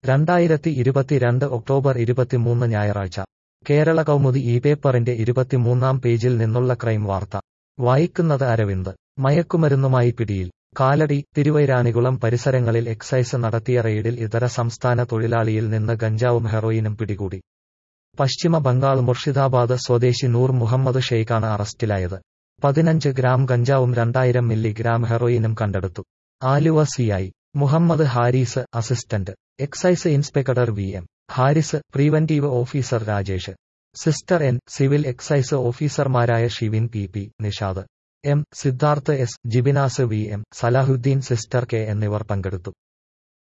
രണ്ടായിരത്തി ഇരുപത്തിരണ്ട് ഒക്ടോബർ ഇരുപത്തിമൂന്ന് ഞായറാഴ്ച കേരള കൗമുദി ഈ പേപ്പറിന്റെ ഇരുപത്തിമൂന്നാം പേജിൽ നിന്നുള്ള ക്രൈം വാർത്ത വായിക്കുന്നത് അരവിന്ദ് മയക്കുമരുന്നുമായി പിടിയിൽ കാലടി തിരുവൈരാണികുളം പരിസരങ്ങളിൽ എക്സൈസ് നടത്തിയ റെയ്ഡിൽ ഇതര സംസ്ഥാന തൊഴിലാളിയിൽ നിന്ന് ഗഞ്ചാവും ഹെറോയിനും പിടികൂടി പശ്ചിമ ബംഗാൾ മുർഷിദാബാദ് സ്വദേശി നൂർ മുഹമ്മദ് ഷെയ്ഖാണ് അറസ്റ്റിലായത് പതിനഞ്ച് ഗ്രാം ഗഞ്ചാവും രണ്ടായിരം മില്ലിഗ്രാം ഹെറോയിനും കണ്ടെടുത്തു Aluva CI Muhammad Haris assistant excise inspector V M Haris preventive officer Rajesh sister N civil excise ഓഫീസർമാരായ Shivin P P Nishad M Siddharth S Jibinas V M Salahuddin sister K എന്നിവർ പങ്കെടുത്തു